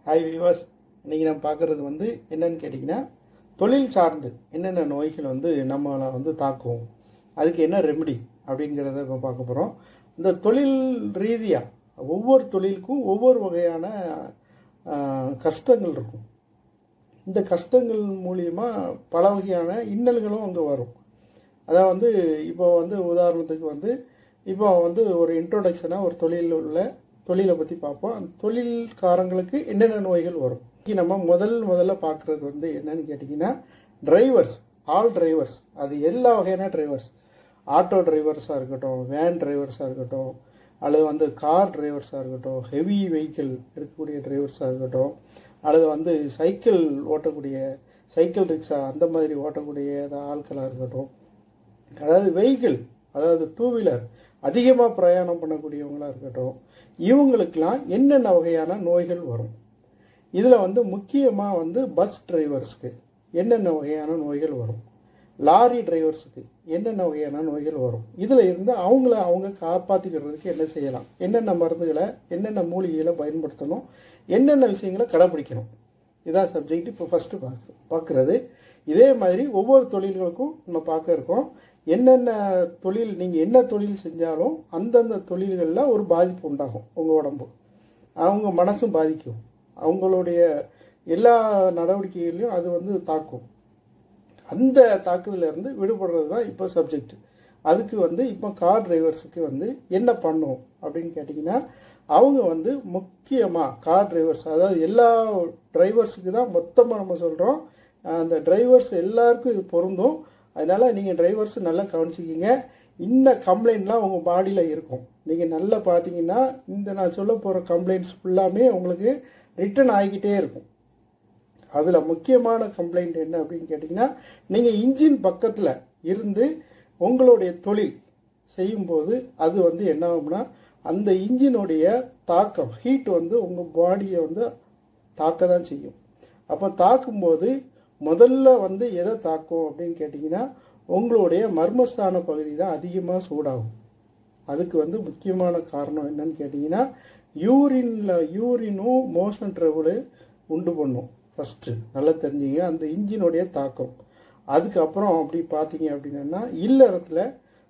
hi விவாஸ் இன்றைக்கி நம்ம பார்க்குறது வந்து என்னன்னு கேட்டிங்கன்னா தொழில் சார்ந்து என்னென்ன நோய்கள் வந்து நம்மளை வந்து தாக்கும் அதுக்கு என்ன ரெமெடி அப்படிங்கிறத இப்போ பார்க்க போகிறோம் இந்த தொழில் ரீதியாக ஒவ்வொரு தொழிலுக்கும் ஒவ்வொரு வகையான ஆஹ், கஷ்டங்கள் இருக்கும் இந்த கஷ்டங்கள் மூலியமா பல வகையான இன்னல்களும் அங்கே வரும் அதாவது வந்து இப்போ வந்து உதாரணத்துக்கு வந்து இப்போ வந்து ஒரு இன்ட்ரோடக்ஷனாக ஒரு தொழில் உள்ள தொழிலை பற்றி பார்ப்போம் அந்த தொழில்காரங்களுக்கு என்னென்ன நோய்கள் வரும் இன்னைக்கு நம்ம முதல் முதல்ல பார்க்குறது வந்து என்னன்னு கேட்டிங்கன்னா டிரைவர்ஸ் ஆல் டிரைவர்ஸ் அது எல்லா வகையான டிரைவர்ஸ் ஆட்டோ டிரைவர்ஸாக இருக்கட்டும் வேன் டிரைவர்ஸாக இருக்கட்டும் அல்லது வந்து கார் டிரைவர்ஸாக இருக்கட்டும் ஹெவி வெஹிக்கிள் இருக்கக்கூடிய டிரைவர்ஸாக இருக்கட்டும் அல்லது வந்து சைக்கிள் ஓட்டக்கூடிய சைக்கிள் ரிக்ஷா அந்த மாதிரி ஓட்டக்கூடிய ஆட்களாக இருக்கட்டும் அதாவது வெஹிக்கிள் அதாவது டூ வீலர் அதிகமாக பிரயாணம் பண்ணக்கூடியவங்களா இருக்கட்டும் இவங்களுக்கெல்லாம் என்னென்ன வகையான நோய்கள் வரும் இதில் வந்து முக்கியமாக வந்து பஸ் டிரைவர்ஸ்க்கு என்னென்ன வகையான நோய்கள் வரும் லாரி டிரைவர்ஸுக்கு என்னென்ன வகையான நோய்கள் வரும் இதில் இருந்து அவங்கள அவங்க காப்பாற்றிக்கிறதுக்கு என்ன செய்யலாம் என்னென்ன மருந்துகளை என்னென்ன மூலிகைகளை பயன்படுத்தணும் என்னென்ன விஷயங்களை கடைப்பிடிக்கணும் இதான் சப்ஜெக்ட் இப்போ ஃபஸ்ட்டு பார்க்க பார்க்குறது இதே மாதிரி ஒவ்வொரு தொழில்களுக்கும் நம்ம பார்க்க இருக்கோம் என்னென்ன தொழில் நீங்கள் என்ன தொழில் செஞ்சாலும் அந்தந்த தொழில்களில் ஒரு பாதிப்பு உண்டாகும் உங்கள் உடம்பு அவங்க மனசும் பாதிக்கும் அவங்களுடைய எல்லா நடவடிக்கைகளையும் அது வந்து தாக்கும் அந்த தாக்குதல இருந்து விடுபடுறது தான் இப்போ சப்ஜெக்ட் அதுக்கு வந்து இப்போ கார் டிரைவர்ஸுக்கு வந்து என்ன பண்ணும் அப்படின்னு கேட்டிங்கன்னா அவங்க வந்து முக்கியமாக கார் டிரைவர்ஸ் அதாவது எல்லா டிரைவர்ஸுக்கு தான் மொத்தமாக நம்ம சொல்கிறோம் அந்த டிரைவர்ஸ் எல்லாருக்கும் இது பொருந்தும் அதனால் நீங்கள் டிரைவர்ஸ் நல்லா கவனிச்சிக்கிங்க இந்த கம்ப்ளைண்ட்லாம் உங்கள் பாடியில் இருக்கும் நீங்கள் நல்லா பார்த்தீங்கன்னா இந்த நான் சொல்ல போகிற கம்ப்ளைண்ட்ஸ் ஃபுல்லாமே உங்களுக்கு ரிட்டர்ன் ஆகிக்கிட்டே இருக்கும் அதில் முக்கியமான கம்ப்ளைண்ட் என்ன அப்படின்னு கேட்டிங்கன்னா நீங்கள் இன்ஜின் பக்கத்தில் இருந்து உங்களுடைய தொழில் செய்யும்போது அது வந்து என்ன ஆகும்னா அந்த இன்ஜினுடைய தாக்கம் ஹீட் வந்து உங்கள் பாடியை வந்து தாக்க தான் செய்யும் அப்போ தாக்கும்போது முதல்ல வந்து எதை தாக்கும் அப்படின்னு கேட்டிங்கன்னா உங்களுடைய மர்மஸ்தான பகுதி தான் அதிகமாக சூடாகும் அதுக்கு வந்து முக்கியமான காரணம் என்னன்னு கேட்டிங்கன்னா யூரின்ல யூரினும் மோஷன் ட்ரபிள் உண்டு பண்ணும் ஃபஸ்ட்டு நல்லா தெரிஞ்சுங்க அந்த இன்ஜினுடைய தாக்கம் அதுக்கப்புறம் அப்படி பார்த்தீங்க அப்படின்னா இல்லறத்தில்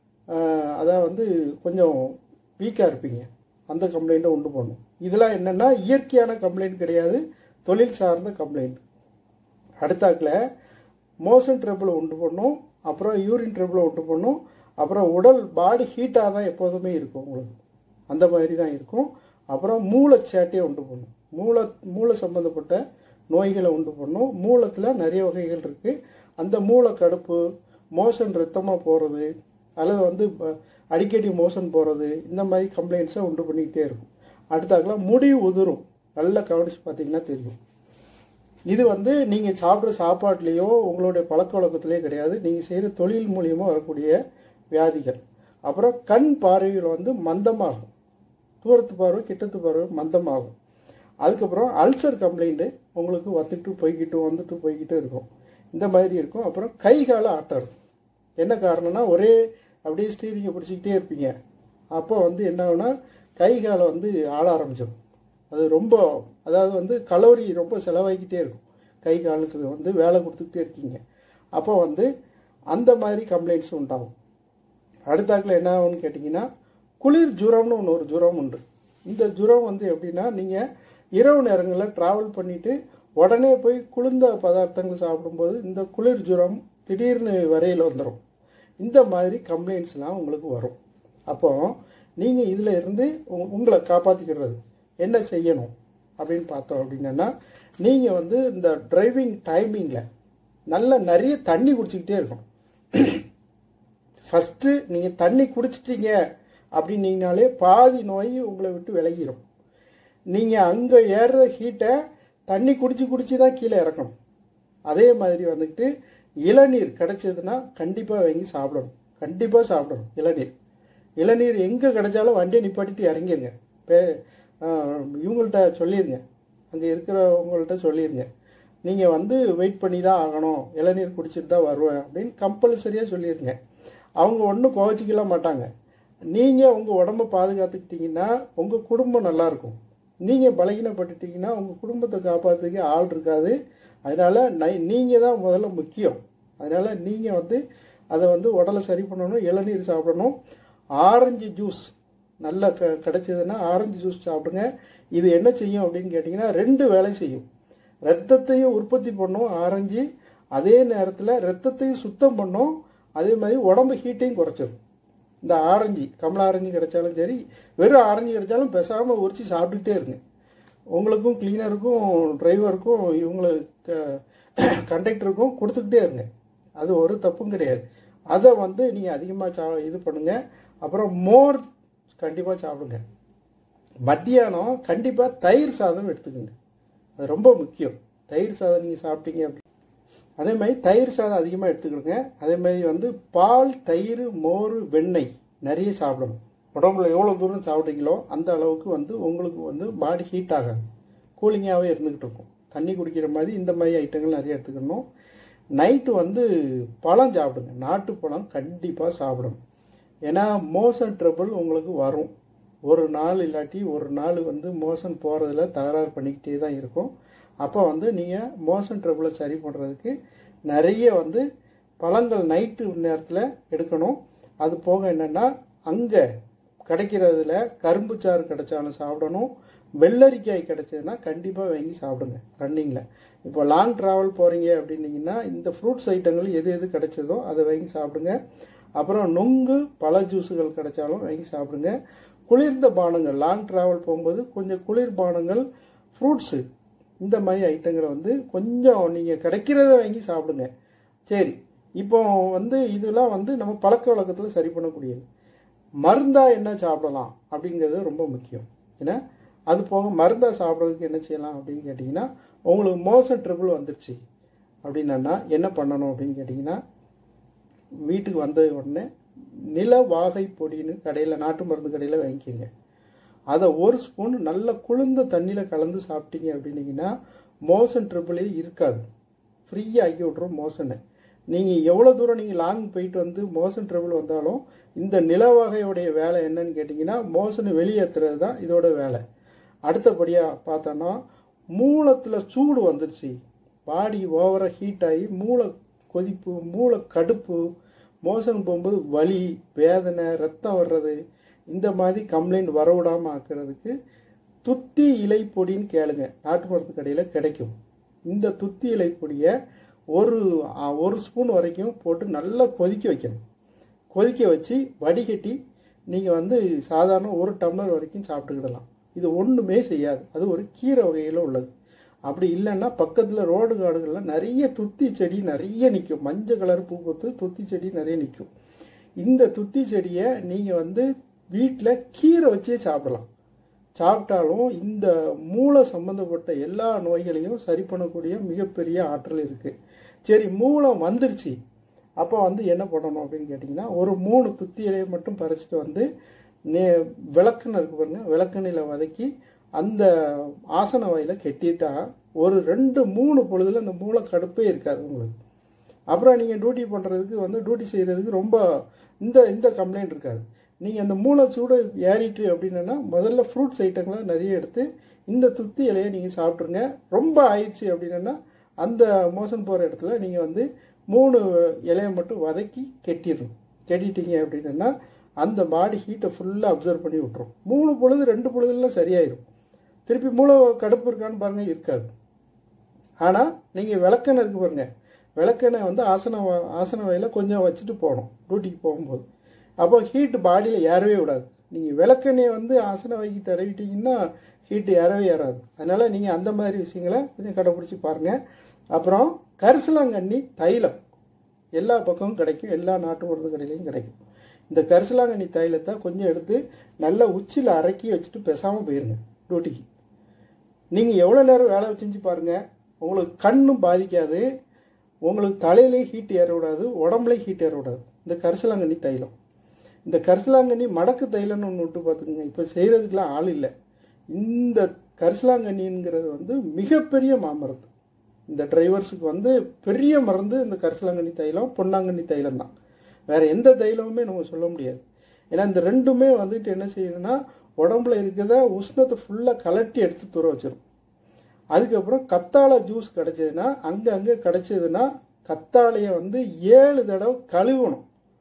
அதான் வந்து கொஞ்சம் வீக்காக இருப்பீங்க அந்த கம்ப்ளைண்ட்டை உண்டு பண்ணும் இதெல்லாம் என்னென்னா இயற்கையான கம்ப்ளைண்ட் கிடையாது தொழில் சார்ந்த கம்ப்ளைண்ட் அடுத்தாக்கில் மோஷன் ட்ரபிள் உண்டு பண்ணும் அப்புறம் யூரின் ட்ரபிளை உண்டு பண்ணும் அப்புறம் உடல் பாடி ஹீட்டாக தான் எப்போதுமே இருக்கும் உங்களுக்கு அந்த மாதிரி தான் இருக்கும் அப்புறம் மூளைச்சேட்டையை உண்டு பண்ணும் மூளை மூளை சம்மந்தப்பட்ட நோய்களை உண்டு பண்ணும் மூலத்தில் நிறைய வகைகள் இருக்குது அந்த மூளை கடுப்பு மோஷன் ரத்தமாக போகிறது அல்லது வந்து ப- அடிக்கடி மோஷன் போகிறது இந்த மாதிரி கம்ப்ளைண்ட்ஸை உண்டு பண்ணிக்கிட்டே இருக்கும் அடுத்தாக்கில் முடி உதிரும் நல்லா கவனிச்சு பார்த்தீங்கன்னா தெரியும் இது வந்து நீங்கள் சாப்பிட்ற சாப்பாட்லேயோ உங்களுடைய பழக்க வழக்கத்திலேயோ கிடையாது நீங்கள் செய்கிற தொழில் மூலியமாக வரக்கூடிய வியாதிகள் அப்புறம் கண் பார்வையில் வந்து மந்தமாகும் தூரத்து பார்வை கிட்டத்து பார்வை மந்தமாகும் அதுக்கப்புறம் அல்சர் கம்ப்ளைண்ட்டு உங்களுக்கு வந்துட்டு போய்கிட்டு வந்துட்டு போய்கிட்டு இருக்கும் இந்த மாதிரி இருக்கும் அப்புறம் கை கால ஆட்டம் இருக்கும் என்ன காரணம்னா ஒரே அப்படியே ஸ்டீரிங்கை பிடிச்சிக்கிட்டே இருப்பீங்க அப்போ வந்து என்ன ஆகுனா கை காலை வந்து ஆள ஆரம்பிச்சிடும் அது ரொம்ப அதாவது வந்து கலோரி ரொம்ப செலவாகிக்கிட்டே இருக்கும் கை காலுக்கு வந்து வேலை கொடுத்துக்கிட்டே இருக்கீங்க அப்போ வந்து அந்த மாதிரி கம்ப்ளைண்ட்ஸ் உண்டாகும் அடுத்தாக்கில் என்ன ஆகும்னு கேட்டிங்கன்னா குளிர் ஜுரம்னு ஒன்று ஒரு ஜுரம் உண்டு இந்த ஜுரம் வந்து எப்படின்னா நீங்கள் இரவு நேரங்களில் ட்ராவல் பண்ணிவிட்டு உடனே போய் குளிர்ந்த பதார்த்தங்கள் சாப்பிடும்போது இந்த குளிர் ஜுரம் திடீர்னு வரையில் வந்துடும் இந்த மாதிரி கம்ப்ளைண்ட்ஸ்லாம் உங்களுக்கு வரும் அப்போ நீங்கள் இதில் இருந்து உங்க- உங்களை காப்பாற்றிக்கிறது என்ன செய்யணும் அப்படின்னு பார்த்தோம் அப்படின்னா நீங்கள் வந்து இந்த டிரைவிங் டைமிங்கில் நல்ல நிறைய தண்ணி குடிச்சிக்கிட்டே இருக்கணும் ஃபஸ்ட்டு நீங்கள் தண்ணி குடிச்சிட்டீங்க அப்படின்னீங்கனாலே பாதி நோய் உங்களை விட்டு விலகிடும் நீங்கள் அங்கே ஏறுற ஹீட்டை தண்ணி குடிச்சு குடிச்சு தான் கீழே இறக்கணும் அதே மாதிரி வந்துக்கிட்டு இளநீர் கிடைச்சதுன்னா கண்டிப்பாக வாங்கி சாப்பிடணும் கண்டிப்பாக சாப்பிடணும் இளநீர் இளநீர் எங்கே கிடைச்சாலும் வண்டியை நிப்பாட்டிட்டு இறங்கிருங்க பே ஆஹ், இவங்கள்ட்ட சொல்லிடுங்க அங்கே இருக்கிறவங்கள்ட்ட சொல்லிடுங்க நீங்கள் வந்து வெயிட் பண்ணி தான் ஆகணும் இளநீர் குடிச்சிட்டு தான் வருவேன் அப்படின்னு கம்பல்சரியாக சொல்லிடுங்க அவங்க ஒன்றும் கோவச்சிக்கலாம் மாட்டாங்க நீங்கள் உங்கள் உடம்ப பாதுகாத்துக்கிட்டீங்கன்னா உங்கள் குடும்பம் நல்லா இருக்கும் நீங்கள் பலகீனப்பட்டுட்டீங்கன்னா உங்கள் குடும்பத்தை காப்பாற்றுறதுக்கு ஆள் இருக்காது அதனால் நை நீங்கள் தான் முதல்ல முக்கியம் அதனால் நீங்கள் வந்து அதை வந்து உடலை சரி பண்ணணும் இளநீர் சாப்பிடணும் ஆரஞ்சு ஜூஸ் நல்லா க கிடைச்சதுன்னா ஆரஞ்சு ஜூஸ் சாப்பிடுங்க இது என்ன செய்யும் அப்படின்னு கேட்டிங்கன்னா ரெண்டு வேலை செய்யும் ரத்தத்தையும் உற்பத்தி பண்ணும் ஆரஞ்சு அதே நேரத்தில் ரத்தத்தையும் சுத்தம் பண்ணும் அதே மாதிரி உடம்பு ஹீட்டையும் குறைச்சிடும் இந்த ஆரஞ்சு கமலா ஆரஞ்சு கிடைச்சாலும் சரி வெறும் ஆரஞ்சு கிடைச்சாலும் பேசாமல் உரிச்சு சாப்பிட்டுக்கிட்டே இருங்க உங்களுக்கும் கிளீனருக்கும் டிரைவருக்கும் இவங்களுக்கு கண்டக்டருக்கும் கொடுத்துக்கிட்டே இருங்க அது ஒரு தப்பும் கிடையாது அதை வந்து நீங்கள் அதிகமாக சா இது பண்ணுங்கள் அப்புறம் மோர் கண்டிப்பாக சாப்பிடுங்க மத்தியானம் கண்டிப்பாக தயிர் சாதம் எடுத்துக்கோங்க அது ரொம்ப முக்கியம் தயிர் சாதம் நீங்கள் சாப்பிட்டீங்க அப்படி அதே மாதிரி தயிர் சாதம் அதிகமாக எடுத்துக்கிடுங்க அதே மாதிரி வந்து பால் தயிர் மோர் வெண்ணெய் நிறைய சாப்பிடணும் உடம்புல எவ்வளோ தூரம் சாப்பிட்றீங்களோ அந்த அளவுக்கு வந்து உங்களுக்கு வந்து பாடி ஹீட் ஆகாது கூலிங்காகவே இருந்துக்கிட்டு இருக்கும் தண்ணி குடிக்கிற மாதிரி இந்த மாதிரி ஐட்டங்கள் நிறைய எடுத்துக்கணும் நைட்டு வந்து பழம் சாப்பிடுங்க நாட்டு பழம் கண்டிப்பாக சாப்பிடணும் ஏன்னா மோஷன் ட்ரபிள் உங்களுக்கு வரும் ஒரு நாள் இல்லாட்டி ஒரு நாள் வந்து மோஷன் போகிறதுல தகராறு பண்ணிக்கிட்டே தான் இருக்கும் அப்போ வந்து நீங்கள் மோஷன் ட்ரபிளை சரி பண்ணுறதுக்கு நிறைய வந்து பழங்கள் நைட்டு நேரத்தில் எடுக்கணும் அது போக என்னென்னா அங்கே கிடைக்கிறதுல கரும்பு சாறு கிடைச்சாலும் சாப்பிடணும் வெள்ளரிக்காய் கிடைச்சதுன்னா கண்டிப்பாக வாங்கி சாப்பிடுங்க ரன்னிங்கில் இப்போ லாங் ட்ராவல் போகிறீங்க அப்படின்னீங்கன்னா இந்த ஃப்ரூட்ஸ் ஐட்டங்கள் எது எது கிடைச்சதோ அதை வாங்கி சாப்பிடுங்க அப்புறம் நொங்கு பழ ஜூஸுகள் கிடைச்சாலும் வாங்கி சாப்பிடுங்க குளிர்ந்த பானங்கள் லாங் ட்ராவல் போகும்போது கொஞ்சம் குளிர் பானங்கள் ஃப்ரூட்ஸு இந்த மாதிரி ஐட்டங்களை வந்து கொஞ்சம் நீங்கள் கிடைக்கிறத வாங்கி சாப்பிடுங்க சரி இப்போ வந்து இதெல்லாம் வந்து நம்ம பழக்க வழக்கத்தில் சரி பண்ணக்கூடியது மருந்தாக என்ன சாப்பிடலாம் அப்படிங்கிறது ரொம்ப முக்கியம் ஏன்னா அது போக மருந்தாக சாப்பிட்றதுக்கு என்ன செய்யலாம் அப்படின்னு கேட்டிங்கன்னா உங்களுக்கு மோசம் ட்ரிபிள் வந்துருச்சு அப்படின்னா என்ன பண்ணணும் அப்படின்னு கேட்டிங்கன்னா வீட்டுக்கு வந்த உடனே நில வாகை பொடின்னு கடையில் நாட்டு மருந்து கடையில் வாங்கிக்கோங்க அதை ஒரு ஸ்பூன் நல்ல குளிர்ந்த தண்ணியில் கலந்து சாப்பிட்டீங்க அப்படின்னீங்கன்னா மோசன் ட்ரிபிளே இருக்காது ஃப்ரீயாக ஆக்கி விட்ரும் மோசனை நீங்கள் எவ்வளோ தூரம் நீங்கள் லாங் போயிட்டு வந்து மோசன் ட்ரிபிள் வந்தாலும் இந்த நில வகையுடைய வேலை என்னன்னு கேட்டிங்கன்னா மோசனை வெளியேற்றுறது தான் இதோட வேலை அடுத்தபடியாக பார்த்தோன்னா மூலத்தில் சூடு வந்துருச்சு பாடி ஓவராக ஹீட் ஆகி மூளை கொதிப்பு மூளை கடுப்பு மோசன் போகும்போது வலி வேதனை ரத்தம் வர்றது இந்த மாதிரி கம்ப்ளைண்ட் வரவிடாமல் ஆக்கிறதுக்கு துத்தி இலை பொடின்னு கேளுங்க நாட்டு மருந்து கடையில் கிடைக்கும் இந்த துத்தி இலை பொடியை ஒரு ஒரு ஸ்பூன் வரைக்கும் போட்டு நல்லா கொதிக்க வைக்கணும் கொதிக்க வச்சு வடிகட்டி நீங்கள் வந்து சாதாரண ஒரு டம்ளர் வரைக்கும் சாப்பிட்டுக்கிடலாம் இது ஒன்றுமே செய்யாது அது ஒரு கீரை வகையில் உள்ளது அப்படி இல்லைன்னா பக்கத்தில் ரோடு காடுகளில் நிறைய துத்தி செடி நிறைய நிற்கும் மஞ்சள் கலர் பூ கொத்து துத்தி செடி நிறைய நிற்கும் இந்த துத்தி செடியை நீங்கள் வந்து வீட்டில் கீரை வச்சே சாப்பிடலாம் சாப்பிட்டாலும் இந்த மூளை சம்மந்தப்பட்ட எல்லா நோய்களையும் சரி பண்ணக்கூடிய மிகப்பெரிய ஆற்றல் இருக்குது சரி மூலம் வந்துருச்சு அப்போ வந்து என்ன பண்ணணும் அப்படின்னு கேட்டிங்கன்னா ஒரு மூணு துத்தி இலையை மட்டும் பறிச்சுட்டு வந்து நே விளக்குன்னு இருக்கு பாருங்க விளக்கெண்ணில் வதக்கி அந்த ஆசன வாயில் கெட்டிட்டா ஒரு ரெண்டு மூணு பொழுதுல அந்த மூளை கடுப்பே இருக்காது உங்களுக்கு அப்புறம் நீங்கள் டியூட்டி பண்ணுறதுக்கு வந்து டியூட்டி செய்கிறதுக்கு ரொம்ப இந்த இந்த கம்ப்ளைண்ட் இருக்காது நீங்கள் அந்த மூளை சூடு ஏறிட்டு அப்படின்னா முதல்ல ஃப்ரூட்ஸ் ஐட்டங்களை நிறைய எடுத்து இந்த துத்தி இலையை நீங்கள் சாப்பிட்ருங்க ரொம்ப ஆயிடுச்சு அப்படின்னா அந்த மோசன் போகிற இடத்துல நீங்கள் வந்து மூணு இலையை மட்டும் வதக்கி கெட்டிடணும் கெட்டிட்டீங்க அப்படின்னா அந்த பாடி ஹீட்டை ஃபுல்லாக அப்சர்வ் பண்ணி விட்ரும் மூணு பொழுது ரெண்டு பொழுதுலாம் சரியாயிடும் திருப்பி மூளை கடுப்பு இருக்கான்னு பாருங்கள் இருக்காது ஆனால் நீங்கள் விளக்கெண்ணெய் இருக்கு பாருங்கள் விளக்கெண்ணெய் வந்து ஆசன வ- ஆசன வயலில் கொஞ்சம் வச்சுட்டு போகணும் டியூட்டிக்கு போகும்போது அப்போ ஹீட் பாடியில் ஏறவே விடாது நீங்கள் விளக்கெண்ணெயை வந்து ஆசன வைக்கு தடவிட்டீங்கன்னா ஹீட்டு ஏறவே ஏறாது அதனால் நீங்கள் அந்த மாதிரி விஷயங்களை கொஞ்சம் கடைப்பிடிச்சி பாருங்கள் அப்புறம் கரிசலாங்கண்ணி தைலம் எல்லா பக்கமும் கிடைக்கும் எல்லா நாட்டு மருந்து கடையிலையும் கிடைக்கும் இந்த கரிசலாங்கண்ணி தைலத்தை கொஞ்சம் எடுத்து நல்லா உச்சியில் அரைக்கி வச்சுட்டு பேசாமல் போயிருங்க டியூட்டிக்கு நீங்கள் எவ்வளோ நேரம் வேலை செஞ்சு பாருங்கள் உங்களுக்கு கண்ணும் பாதிக்காது உங்களுக்கு தலையிலையும் ஹீட் ஏற விடாது உடம்புலையும் ஹீட் ஏற விடாது இந்த கரிசலாங்கண்ணி தைலம் இந்த கரிசலாங்கண்ணி மடக்கு தைலம்னு ஒன்று விட்டு பார்த்துக்குங்க இப்போ செய்கிறதுக்கெலாம் ஆள் இல்லை இந்த கரிசலாங்கண்ணிங்கிறது வந்து மிகப்பெரிய மாமருந்து இந்த டிரைவர்ஸுக்கு வந்து பெரிய மருந்து இந்த கரிசலாங்கண்ணி தைலம் பொன்னாங்கண்ணி தைலம் தான் வேற எந்த தைலமுமே நம்ம சொல்ல முடியாது ஏன்னா இந்த ரெண்டுமே வந்துட்டு என்ன செய்யணும்னா உடம்புல இருக்கிறத உஷ்ணத்தை ஃபுல்லாக கலட்டி எடுத்து தூர வச்சிடும் அதுக்கப்புறம் கத்தாழை ஜூஸ் கிடைச்சதுன்னா அங்கே அங்கே கிடைச்சதுன்னா கத்தாழையை வந்து ஏழு தடவை கழுவணும்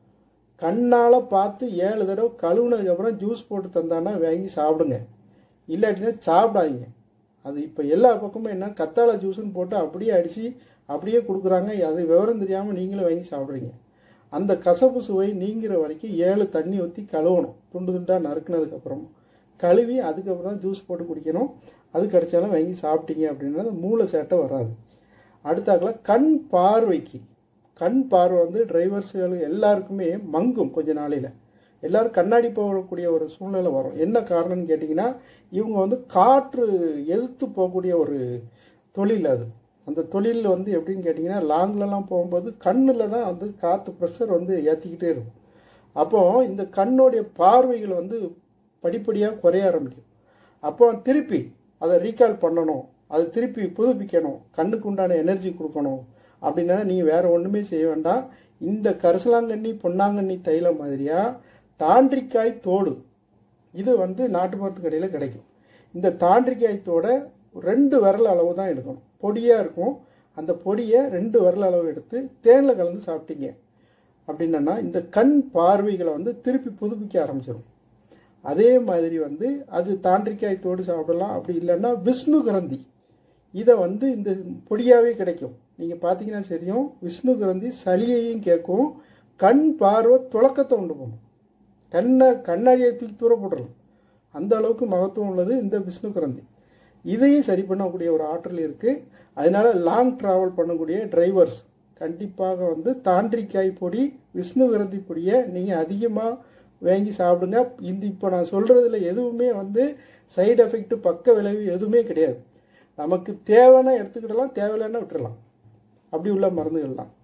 கண்ணால் பார்த்து ஏழு தடவை கழுவுனதுக்கப்புறம் ஜூஸ் போட்டு தந்தான்னா வாங்கி சாப்பிடுங்க இல்லாட்டினா சாப்பிடாதீங்க அது இப்போ எல்லா பக்கமும் என்ன கத்தாழை ஜூஸ்னு போட்டு அப்படியே அடித்து அப்படியே கொடுக்குறாங்க அது விவரம் தெரியாமல் நீங்களும் வாங்கி சாப்பிட்றீங்க அந்த கசப்பு சுவை நீங்கிற வரைக்கும் ஏழு தண்ணி ஊற்றி கழுவணும் துண்டு துண்டாக நறுக்குனதுக்கப்புறம் கழுவி அதுக்கப்புறம் தான் ஜூஸ் போட்டு குடிக்கணும் அது கிடைச்சாலும் வாங்கி சாப்பிட்டீங்க அப்படின்னா அந்த மூளை சேட்டை வராது அடுத்தாக்கல கண் பார்வைக்கு கண் பார்வை வந்து டிரைவர்ஸ்கள் எல்லாருக்குமே மங்கும் கொஞ்ச நாளையில் எல்லாரும் கண்ணாடி போகக்கூடிய ஒரு சூழ்நிலை வரும் என்ன காரணம்னு கேட்டிங்கன்னா இவங்க வந்து காற்று எதிர்த்து போகக்கூடிய ஒரு தொழில் அது அந்த தொழில் வந்து எப்படின்னு கேட்டிங்கன்னா லாங்லலாம் போகும்போது கண்ணில் தான் வந்து காற்று ப்ரெஷர் வந்து ஏற்றிக்கிட்டே இருக்கும் அப்போ இந்த கண்ணோடைய பார்வைகள் வந்து படிப்படியாக குறைய ஆரம்பிக்கும் அப்போ திருப்பி அதை ரீகால் பண்ணணும் அதை திருப்பி புதுப்பிக்கணும் கண்ணுக்கு உண்டான எனர்ஜி கொடுக்கணும் அப்படின்னா நீங்கள் வேறு ஒன்றுமே செய்ய வேண்டாம் இந்த கரிசலாங்கண்ணி பொன்னாங்கண்ணி தைலம் மாதிரியாக தாண்டிக்காய் தோடு இது வந்து நாட்டு மருந்து கடையில் கிடைக்கும் இந்த தாண்டிக்காய் தோடை ரெண்டு விரல் அளவு தான் எடுக்கணும் பொடியாக இருக்கும் அந்த பொடியை ரெண்டு விரல் அளவு எடுத்து தேனில் கலந்து சாப்பிட்டீங்க அப்படின்னா இந்த கண் பார்வைகளை வந்து திருப்பி புதுப்பிக்க ஆரம்பிச்சிடும் அதே மாதிரி வந்து அது தாண்டிக்காய் தோடு சாப்பிடலாம் அப்படி இல்லைன்னா விஷ்ணு கிரந்தி இதை வந்து இந்த பொடியாகவே கிடைக்கும் நீங்கள் பார்த்தீங்கன்னா தெரியும் விஷ்ணு கிரந்தி சளியையும் கேட்கும் கண் பார்வை துளக்கத்தை உண்டு பண்ணும் கண்ணை கண்ணாடியை தூக்கி தூர போட்டுடலாம் அந்த அளவுக்கு மகத்துவம் உள்ளது இந்த விஷ்ணு கிரந்தி இதையும் சரி பண்ணக்கூடிய ஒரு ஆற்றல் இருக்குது அதனால லாங் ட்ராவல் பண்ணக்கூடிய டிரைவர்ஸ் கண்டிப்பாக வந்து தாண்டிக்காய் பொடி விஷ்ணு கிரந்தி பொடியை நீங்கள் அதிகமாக வாங்கி சாப்பிடுங்க இந்த இப்போ நான் சொல்கிறதுல எதுவுமே வந்து சைடு எஃபெக்ட் பக்க விளைவு எதுவுமே கிடையாது நமக்கு தேவைன்னா எடுத்துக்கிடலாம் தேவையில்லைன்னா விட்டுறலாம் அப்படி உள்ள மருந்துகள் தான்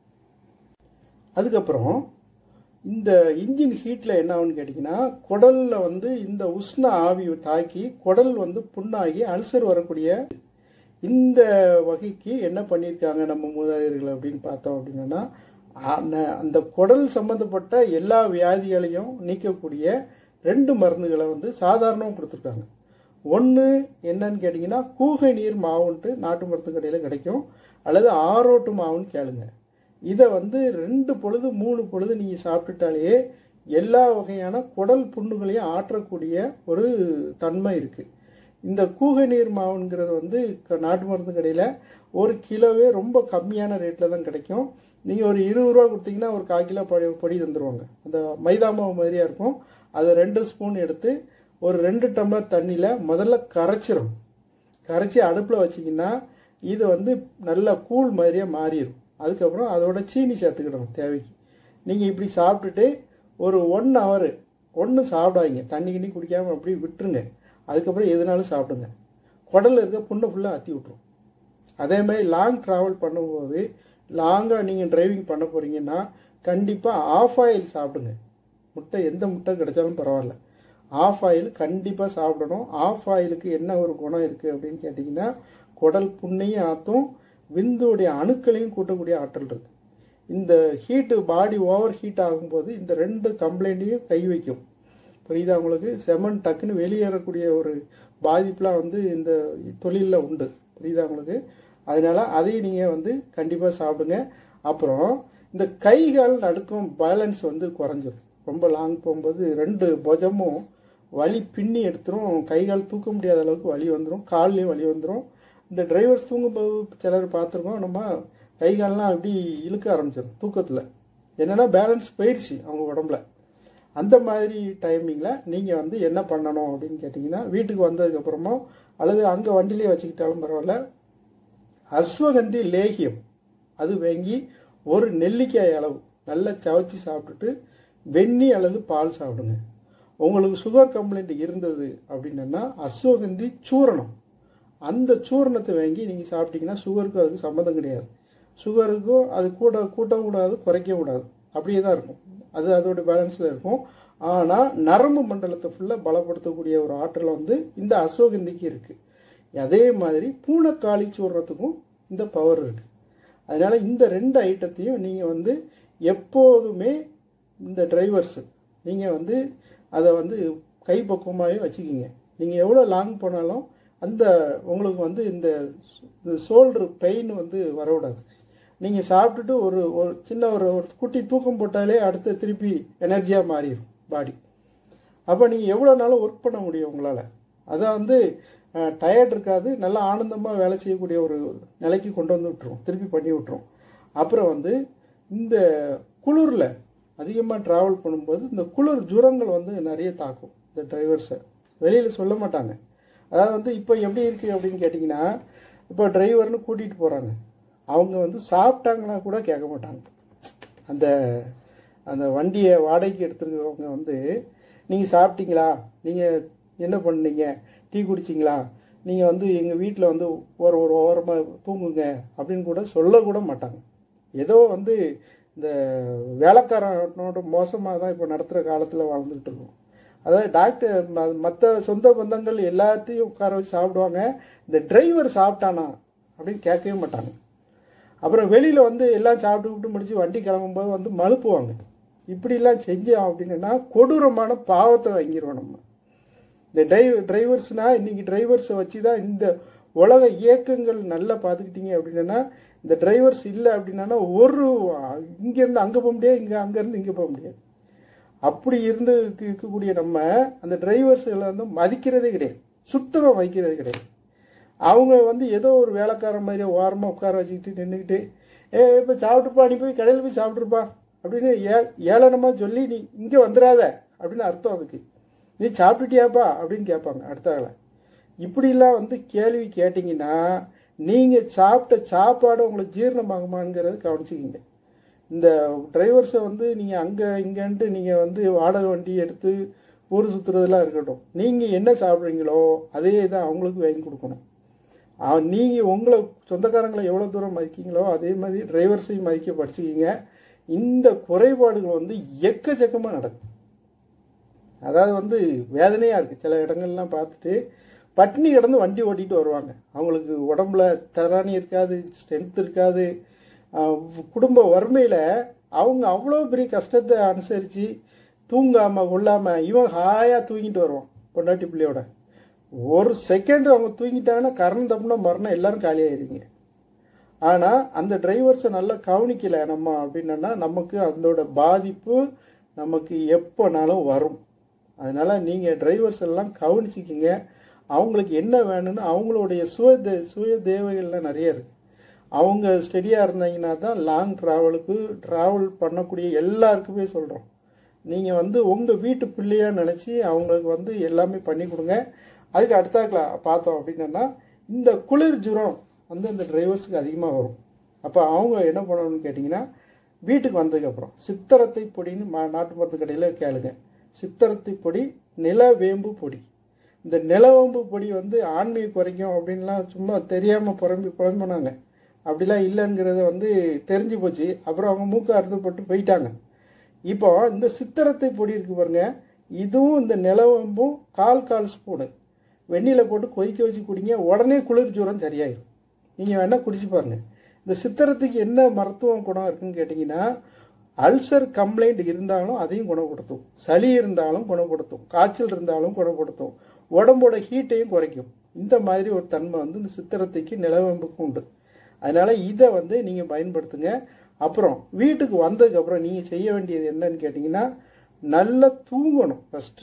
அதுக்கப்புறம் இந்த இன்ஜின் ஹீட்டில் என்ன ஆகுன்னு கேட்டிங்கன்னா குடலில் வந்து இந்த உஷ்ண ஆவி தாக்கி குடல் வந்து புண்ணாகி அல்சர் வரக்கூடிய இந்த வகைக்கு என்ன பண்ணியிருக்காங்க நம்ம மூதாதையர்கள் அப்படின்னு பார்த்தோம் அப்படின்னா அந்த- அந்த குடல் சம்பந்தப்பட்ட எல்லா வியாதிகளையும் நீக்கக்கூடிய ரெண்டு மருந்துகளை வந்து சாதாரணமாக கொடுத்துருக்காங்க ஒன்று என்னன்னு கேட்டிங்கன்னா கூகை நீர் மாவுன்ட்டு நாட்டு மருந்து கடையில் கிடைக்கும் அல்லது ஆரோட்டு மாவுன்னு கேளுங்க இதை வந்து ரெண்டு பொழுது மூணு பொழுது நீங்கள் சாப்பிட்டுட்டாலே எல்லா வகையான குடல் புண்ணுகளையும் ஆற்றக்கூடிய ஒரு தன்மை இருக்குது இந்த கூகை நீர் மாவுங்கிறது வந்து க- நாட்டு மருந்து கடையில் ஒரு கிலோவே ரொம்ப கம்மியான ரேட்டில் தான் கிடைக்கும் நீங்கள் ஒரு இருபது ரூபா கொடுத்தீங்கன்னா ஒரு கால் கிலோ பொடி பொடி தந்துடுவாங்க அந்த மைதா மாவு மாதிரியாக இருக்கும் அதை ரெண்டு ஸ்பூன் எடுத்து ஒரு ரெண்டு டம்ளர் தண்ணியில் முதல்ல கரைச்சிரும் கரைச்சி அடுப்பில் வச்சிங்கன்னா இது வந்து நல்லா கூழ் மாதிரியே மாறிடும் அதுக்கப்புறம் அதோட சீனி சேர்த்துக்கிடணும் தேவைக்கு நீங்கள் இப்படி சாப்பிட்டுட்டு ஒரு ஒன் ஹவர் ஒன்றும் சாப்பிடாதீங்க தண்ணி கிண்ணி குடிக்காமல் அப்படியே விட்டுருங்க அதுக்கப்புறம் எதுனாலும் சாப்பிடுங்க குடல்ல இருக்க புண்ணை ஃபுல்லாக அத்தி விட்டுரும் அதே மாதிரி லாங் ட்ராவல் பண்ணும்போது லாங்காக நீங்கள் டிரைவிங் பண்ண போகிறீங்கன்னா கண்டிப்பாக ஆஃப் ஆயில் சாப்பிடுங்க முட்டை எந்த முட்டை கிடைச்சாலும் பரவாயில்ல ஆஃப் ஆயில் கண்டிப்பாக சாப்பிடணும் ஆஃப் ஆயிலுக்கு என்ன ஒரு குணம் இருக்குது அப்படின்னு கேட்டிங்கன்னா குடல் புண்ணையும் ஆற்றும் விந்துடைய அணுக்களையும் கூட்டக்கூடிய ஆற்றல் இருக்குது இந்த ஹீட்டு பாடி ஓவர் ஹீட் ஆகும்போது இந்த ரெண்டு கம்ப்ளைண்ட்டையும் கை வைக்கும் புரியுதா உங்களுக்கு செமன் டக்குன்னு வெளியேறக்கூடிய ஒரு பாதிப்புலாம் வந்து இந்த தொழிலில் உண்டு புரியுதா உங்களுக்கு அதனால அதையும் நீங்கள் வந்து கண்டிப்பாக சாப்பிடுங்க அப்புறம் இந்த கை கால் நடுக்கும் பேலன்ஸ் வந்து குறைஞ்சிரும் ரொம்ப லாங் போகும்போது ரெண்டு புஜமும் வலி பின்னி எடுத்துரும் கை கால் தூக்க முடியாத அளவுக்கு வலி வந்துடும் கால்லையும் வலி வந்துடும் இந்த டிரைவர்ஸ் தூங்கும்போது சிலர் பார்த்துருக்கோம் நம்ம கை கால்லாம் அப்படி இழுக்க ஆரம்பிச்சிடும் தூக்கத்தில் என்னென்னா பேலன்ஸ் போயிடுச்சு அவங்க உடம்புல அந்த மாதிரி டைமிங்கில் நீங்கள் வந்து என்ன பண்ணணும் அப்படின்னு கேட்டிங்கன்னா வீட்டுக்கு வந்ததுக்கப்புறமோ அல்லது அங்கே வண்டியிலே வச்சுக்கிட்டாலும் பரவாயில்ல அஸ்வகந்தி லேகியம் அது வாங்கி ஒரு நெல்லிக்காய் அளவு நல்லா சவைச்சி சாப்பிட்டுட்டு வெந்நி அல்லது பால் சாப்பிடுங்க உங்களுக்கு சுகர் கம்ப்ளைண்ட் இருந்தது அப்படின்னா அஸ்வகந்தி சூரணம் அந்த சூரணத்தை வாங்கி நீங்கள் சாப்பிட்டீங்கன்னா சுகருக்கும் அதுக்கு சம்மந்தம் கிடையாது சுகருக்கும் அது கூட கூட்டவும் கூடாது குறைக்கவும் கூடாது அப்படியே தான் இருக்கும் அது அதோட பேலன்ஸில் இருக்கும் ஆனால் நரம்பு மண்டலத்தை ஃபுல்லாக பலப்படுத்தக்கூடிய ஒரு ஆற்றல் வந்து இந்த அசோகந்திக்கு இருக்குது அதே மாதிரி பூனைக்காளி சூடுறதுக்கும் இந்த பவர் இருக்குது அதனால் இந்த ரெண்டு ஐட்டத்தையும் நீங்கள் வந்து எப்போதுமே இந்த டிரைவர்ஸு நீங்கள் வந்து அதை வந்து கை பக்குவமாகவே வச்சுக்கிங்க நீங்கள் எவ்வளோ லாங் போனாலும் அந்த உங்களுக்கு வந்து இந்த ஷோல்டர் பெயின் வந்து வரவிடாது நீங்கள் சாப்பிட்டுட்டு ஒரு ஒரு சின்ன ஒரு ஒரு குட்டி தூக்கம் போட்டாலே அடுத்து திருப்பி எனர்ஜியாக மாறிடும் பாடி அப்போ நீங்கள் எவ்வளோ நாளும் ஒர்க் பண்ண முடியும் உங்களால் அதான் வந்து டயர்ட் இருக்காது நல்லா ஆனந்தமாக வேலை செய்யக்கூடிய ஒரு நிலைக்கு கொண்டு வந்து விட்டுரும் திருப்பி பண்ணி விட்டுரும் அப்புறம் வந்து இந்த குளிரில் அதிகமாக ட்ராவல் பண்ணும்போது இந்த குளிர் ஜுரங்கள் வந்து நிறைய தாக்கும் இந்த டிரைவர்ஸை வெளியில் சொல்ல மாட்டாங்க அதாவது வந்து இப்போ எப்படி இருக்குது அப்படின்னு கேட்டிங்கன்னா இப்போ டிரைவர்னு கூட்டிகிட்டு போகிறாங்க அவங்க வந்து சாப்பிட்டாங்கன்னா கூட கேட்க மாட்டாங்க அந்த அந்த வண்டியை வாடகைக்கு எடுத்துருக்கவங்க வந்து நீங்கள் சாப்பிட்டீங்களா நீங்கள் என்ன பண்ணீங்க டீ குடிச்சிங்களா நீங்கள் வந்து எங்கள் வீட்டில் வந்து ஒரு ஒரு ஓரமாக தூங்குங்க அப்படின்னு கூட சொல்லக்கூட மாட்டாங்க ஏதோ வந்து இந்த வேலைக்காரனோட மோசமாக தான் இப்போ நடத்துகிற காலத்தில் வாழ்ந்துகிட்டு இருக்கோம் அதாவது டாக்டர் மற்ற சொந்த பந்தங்கள் எல்லாத்தையும் உட்கார வச்சு சாப்பிடுவாங்க இந்த டிரைவர் சாப்பிட்டானா அப்படின்னு கேட்கவே மாட்டாங்க அப்புறம் வெளியில் வந்து எல்லாம் சாப்பிட்டு விட்டு முடிச்சு வண்டி கிளம்பும்போது வந்து மழுப்புவாங்க இப்படிலாம் செஞ்சோம் அப்படின்னா கொடூரமான பாவத்தை வாங்கிடுவோம் நம்ம இந்த டிரைவ் டிரைவர்ஸ்னால் இன்றைக்கி டிரைவர்ஸை வச்சு தான் இந்த உலக இயக்கங்கள் நல்லா பார்த்துக்கிட்டீங்க அப்படின்னா இந்த டிரைவர்ஸ் இல்லை அப்படின்னா ஒரு இங்கேருந்து அங்கே போக முடியாது இங்கே அங்கேருந்து இங்கே போக முடியாது அப்படி இருந்து இருக்கக்கூடிய நம்ம அந்த டிரைவர்ஸ்களை வந்து மதிக்கிறதே கிடையாது சுத்தமாக மதிக்கிறது கிடையாது அவங்க வந்து ஏதோ ஒரு வேலைக்காரன் மாதிரி ஓரமாக உட்கார வச்சுக்கிட்டு நின்றுக்கிட்டு ஏ இப்போ சாப்பிட்டுப்பா நீ போய் கடையில் போய் சாப்பிட்ருப்பா அப்படின்னு ஏ ஏளனமாக சொல்லி நீ இங்கே வந்துடாத அப்படின்னு அர்த்தம் அதுக்கு நீ சாப்பிட்டுட்டியாப்பா அப்படின்னு கேட்பாங்க அடுத்தால இப்படிலாம் வந்து கேள்வி கேட்டிங்கன்னா நீங்கள் சாப்பிட்ட சாப்பாடு உங்களுக்கு ஜீரணமாகுமாங்கிறது கவனிச்சுக்கிங்க இந்த டிரைவர்ஸை வந்து நீங்கள் அங்கே இங்கேன்ட்டு நீங்கள் வந்து வாடகை வண்டி எடுத்து ஊர் சுற்றுறதுலாம் இருக்கட்டும் நீங்கள் என்ன சாப்பிட்றீங்களோ அதே தான் அவங்களுக்கு வாங்கி கொடுக்கணும் நீங்கள் உங்களை சொந்தக்காரங்களை எவ்வளோ தூரம் மதிக்கீங்களோ அதே மாதிரி டிரைவர்ஸையும் மதிக்க படிச்சுக்கிங்க இந்த குறைபாடுகள் வந்து எக்கச்சக்கமாக நடக்கும் அதாவது வந்து வேதனையாக இருக்குது சில இடங்கள்லாம் பார்த்துட்டு பட்னி கிடந்து வண்டி ஓட்டிகிட்டு வருவாங்க அவங்களுக்கு உடம்புல தராணி இருக்காது ஸ்ட்ரென்த் இருக்காது குடும்ப வறுமையில் அவங்க அவ்வளோ பெரிய கஷ்டத்தை அனுசரித்து தூங்காமல் கொள்ளாமல் இவன் ஹாயாக தூங்கிட்டு வருவான் பொண்டாட்டி பிள்ளையோட ஒரு செகண்ட் அவங்க தூங்கிட்டாங்கன்னா கரண்ட் தப்புனா மரணம் எல்லாரும் காலியாயிருவீங்க ஆனால் அந்த டிரைவர்ஸை நல்லா கவனிக்கலை நம்ம அப்படின்னா நமக்கு அதோட பாதிப்பு நமக்கு எப்போனாலும் வரும் அதனால் நீங்கள் டிரைவர்ஸ் எல்லாம் கவனிச்சிக்கிங்க அவங்களுக்கு என்ன வேணும்னு அவங்களுடைய சுய தே சுய தேவைகள்லாம் நிறைய இருக்குது அவங்க ஸ்டெடியாக இருந்தாங்கன்னா தான் லாங் ட்ராவலுக்கு ட்ராவல் பண்ணக்கூடிய எல்லாருக்குமே சொல்கிறோம் நீங்கள் வந்து உங்கள் வீட்டு பிள்ளையாக நினச்சி அவங்களுக்கு வந்து எல்லாமே பண்ணி கொடுங்க அதுக்கு அடுத்தாக்கில் பார்த்தோம் அப்படின்னா இந்த குளிர் ஜுரம் வந்து அந்த டிரைவர்ஸுக்கு அதிகமாக வரும் அப்போ அவங்க என்ன பண்ணணும்னு கேட்டிங்கன்னா வீட்டுக்கு வந்ததுக்கப்புறம் சித்திரத்தை பொடின்னு மா நாட்டு மருந்து கடையில் கேளுங்க சித்திரத்தை பொடி நிலவேம்பு பொடி இந்த நிலவேம்பு பொடி வந்து ஆண்மையை குறைக்கும் அப்படின்லாம் சும்மா தெரியாமல் புறம்பி புலம்பினாங்க அப்படிலாம் இல்லைங்கிறத வந்து தெரிஞ்சு போச்சு அப்புறம் அவங்க மூக்கு அறுத்துப்பட்டு போயிட்டாங்க இப்போ இந்த சித்திரத்தை பொடி இருக்கு பாருங்க இதுவும் இந்த நிலவம்பும் கால் கால் ஸ்பூனு வெந்நில போட்டு கொதிக்க வச்சு குடிங்க உடனே குளிர் ஜூரம் சரியாயிடும் நீங்கள் வேணால் குடிச்சு பாருங்க இந்த சித்திரத்துக்கு என்ன மருத்துவ குணம் இருக்குன்னு கேட்டிங்கன்னா அல்சர் கம்ப்ளைண்ட் இருந்தாலும் அதையும் குணப்படுத்தும் சளி இருந்தாலும் குணப்படுத்தும் காய்ச்சல் இருந்தாலும் குணப்படுத்தும் உடம்போட ஹீட்டையும் குறைக்கும் இந்த மாதிரி ஒரு தன்மை வந்து இந்த சித்திரத்துக்கு நிலவம்புக்கு உண்டு அதனால் இதை வந்து நீங்கள் பயன்படுத்துங்க அப்புறம் வீட்டுக்கு வந்ததுக்கப்புறம் நீங்கள் செய்ய வேண்டியது என்னன்னு கேட்டிங்கன்னா நல்லா தூங்கணும் ஃபஸ்ட்டு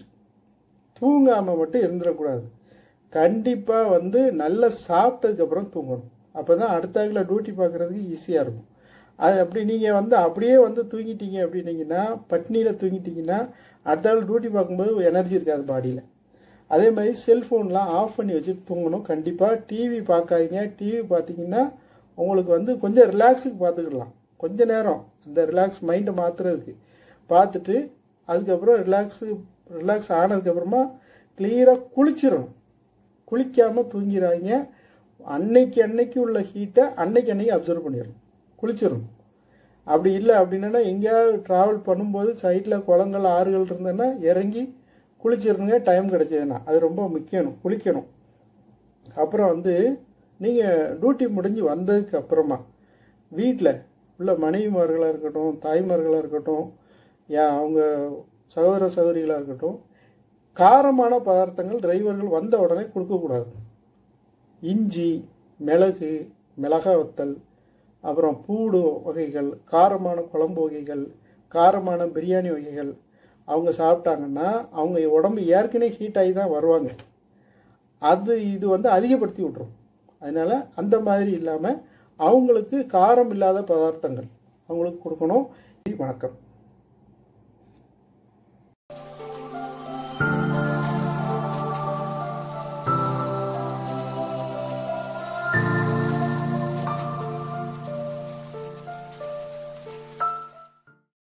தூங்காமல் மட்டும் இருந்துடக்கூடாது கண்டிப்பாக வந்து நல்லா சாப்பிட்டதுக்கப்புறம் தூங்கணும் அப்போ தான் அடுத்தாக்கில் டியூட்டி பார்க்குறதுக்கு ஈஸியாக இருக்கும் அது அப்படி நீங்கள் வந்து அப்படியே வந்து தூங்கிட்டீங்க அப்படின்னீங்கன்னா பட்னியில் தூங்கிட்டீங்கன்னா அடுத்த நாள் டியூட்டி பார்க்கும்போது எனர்ஜி இருக்காது பாடியில் அதே மாதிரி செல்ஃபோன்லாம் ஆஃப் பண்ணி வச்சு தூங்கணும் கண்டிப்பாக டிவி பார்க்காதீங்க டிவி பார்த்தீங்கன்னா உங்களுக்கு வந்து கொஞ்சம் ரிலாக்ஸுக்கு பார்த்துக்கிடலாம் கொஞ்ச நேரம் அந்த ரிலாக்ஸ் மைண்டை மாற்றுறதுக்கு பார்த்துட்டு அதுக்கப்புறம் ரிலாக்ஸு ரிலாக்ஸ் ஆனதுக்கப்புறமா கிளியராக குளிச்சிடணும் குளிக்காமல் தூங்கிறாங்க அன்னைக்கு அன்னைக்கு உள்ள ஹீட்டை அன்னைக்கு அன்னைக்கு அப்சர்வ் பண்ணிடணும் குளிச்சிடணும் அப்படி இல்லை அப்படின்னா எங்கேயாவது ட்ராவல் பண்ணும்போது சைடில் குளங்கள் ஆறுகள் இருந்ததுன்னா இறங்கி குளிச்சிருங்க டைம் கிடைச்சதுன்னா அது ரொம்ப முக்கியம் குளிக்கணும் அப்புறம் வந்து நீங்கள் டியூட்டி முடிஞ்சு வந்ததுக்கு அப்புறமா வீட்டில் உள்ள மனைவிமார்களாக இருக்கட்டும் தாய்மார்களாக இருக்கட்டும் ஏன் அவங்க சகோதர சகோதரிகளாக இருக்கட்டும் காரமான பதார்த்தங்கள் டிரைவர்கள் வந்த உடனே கொடுக்கக்கூடாது இஞ்சி மிளகு மிளகா வத்தல் அப்புறம் பூடு வகைகள் காரமான குழம்பு வகைகள் காரமான பிரியாணி வகைகள் அவங்க சாப்பிட்டாங்கன்னா அவங்க உடம்பு ஏற்கனவே ஹீட் ஆகி தான் வருவாங்க அது இது வந்து அதிகப்படுத்தி விட்ரும் அதனால் அந்த மாதிரி இல்லாமல் அவங்களுக்கு காரம் இல்லாத பதார்த்தங்கள் அவங்களுக்கு கொடுக்கணும் வணக்கம்